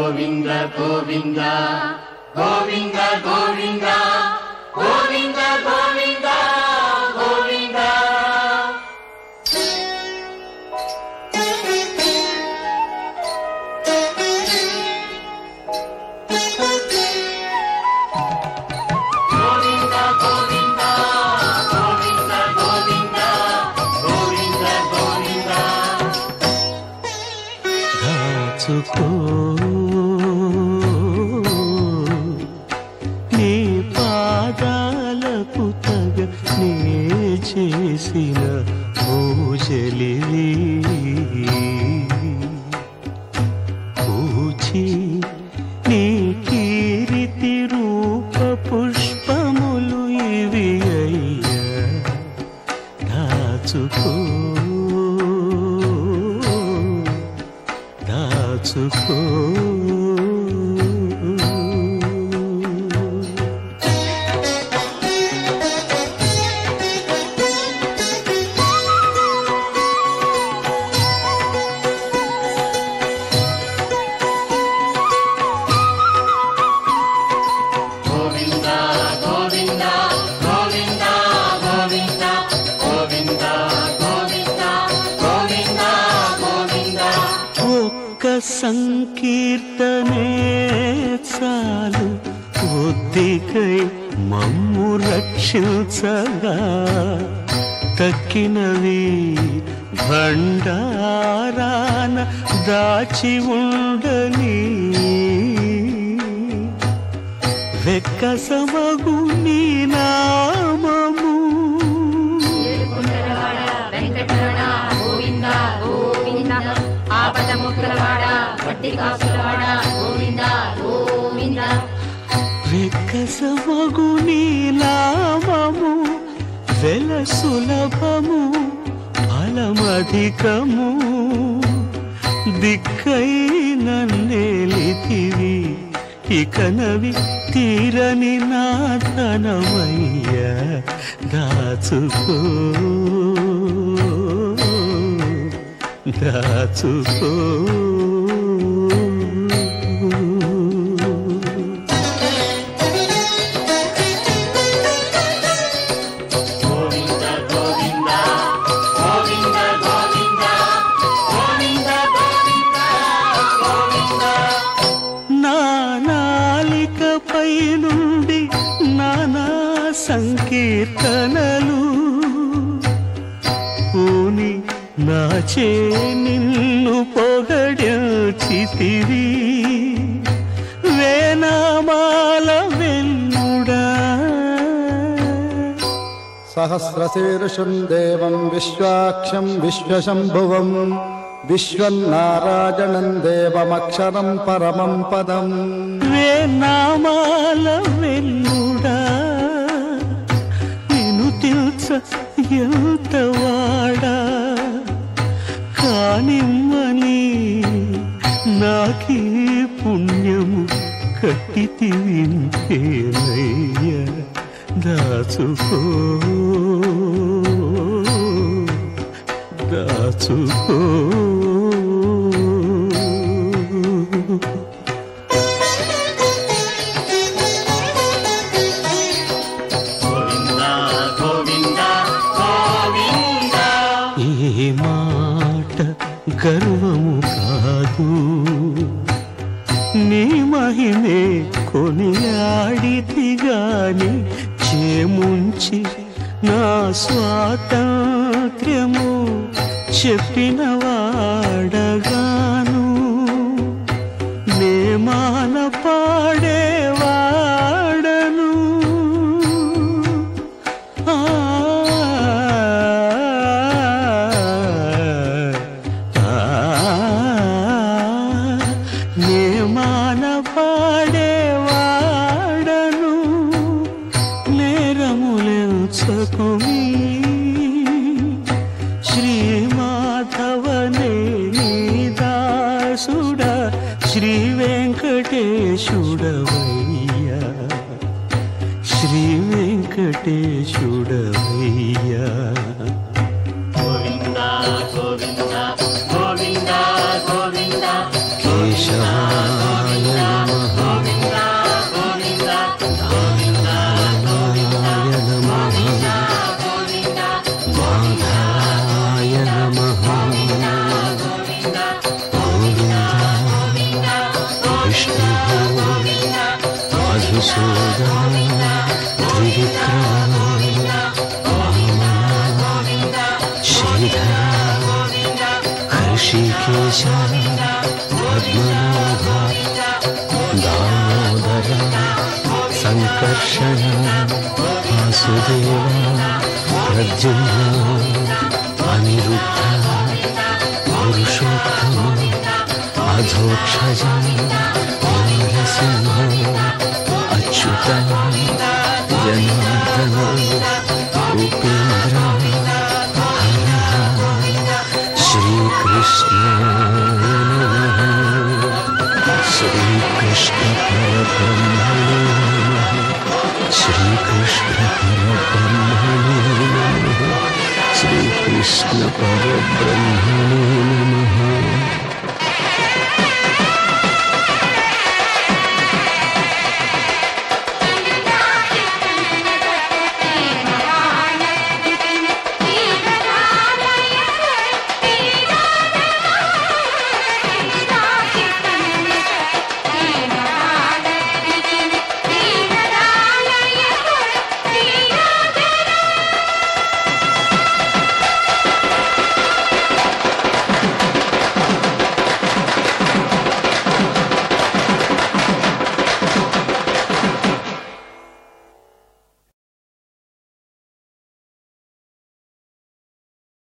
గోవింద గోవింద గోవింద గోవింద గోవింద గోవింద గోవింద గోవింద గోవింద గోవింద గోవింద గోవింద గోవింద దాచుకో నీ పాదాలకు తగ నే చేసిన పూజలివి పూచి నీ కీరితి రూప పుష్పములు ఇవి అయ్యా దాచుకో దాచుకో గోవింద గోవింద గోవింద గోవింద గోవింద గోవింద గోవింద గోవింద ఒక్క సంకీర్తనే చాలు ఒద్దికై మమ్ము రక్షించగా తక్కినవి భండారాన దాచి ఉండని వెక్కసమగు నీ నామము ఏడుకొండలవాడ వెంకటరమణ గోవింద గోవింద ఆపద ముక్కలవాడ వడ్డీ కాసులవాడ గోవింద గోవింద వెక్కసమగు నీ నామము వెల సులభము ఫలమధికము దిక్కై నన్నేలితివి ఇకనవి తీరని నాథనమయ్య దాచుకో దాచుకో గోవింద గోవింద గోవింద గోవింద గోవింద గోవింద గోవింద నా నాలికపై నుండి నానా సంకీర్తనలు ఊని నాచే నిన్ను పొగడిచితివి వేనామాల వెన్నుడా सहस्रशीर्षं देवं विश्वाक्षं विश्वशम्भुवं विश्वन्नारायणं देवमक्षरं परमं पदम् వేనామాల వెన్నుడా నిన్ను తెలుస ఎంత వాడా కానిమ్మని నాకీ పుణ్యము కట్టితి వింటేనయ్య దాచుకో దాచుకో గోవింద గోవింద గోవింద ఈ మాట గర్వము కాదు నీ మహిమే కొనియాడితి గాని చేముంచి నా స్వాతంత్ర్యము చెప్పిన వాడగాను నే మాన పాడేవాడను ఆ నే మాన పాడేవాడను నేరములెంచకుమి శ్రీమాధవనే దాసుడ శ్రీ వెంకటేశుడవయ్యా శ్రీ వెంకటేశుడవయ్యా గోవింద గోవింద గోవింద గోవింద కేశవాయ మధుసూదన త్రివిక్రమ వామన శ్రీధర హర్షికేశ పద్మనాభ దామోదర సంకర్షణ వాసుదేవ ప్రద్యుమ్న అనిరుద్ధ పురుషోత్తమ అధోక్షజ నరసింహ అచ్యుత జనార్దన ఉపేంద్ర హర శ్రీకృష్ణ శ్రీకృష్ణ పరబ్రహ్మణే నమః శ్రీకృష్ణ పరబ్రహ్మణే నమః శ్రీకృష్ణ పరబ్రహ్మణే నమః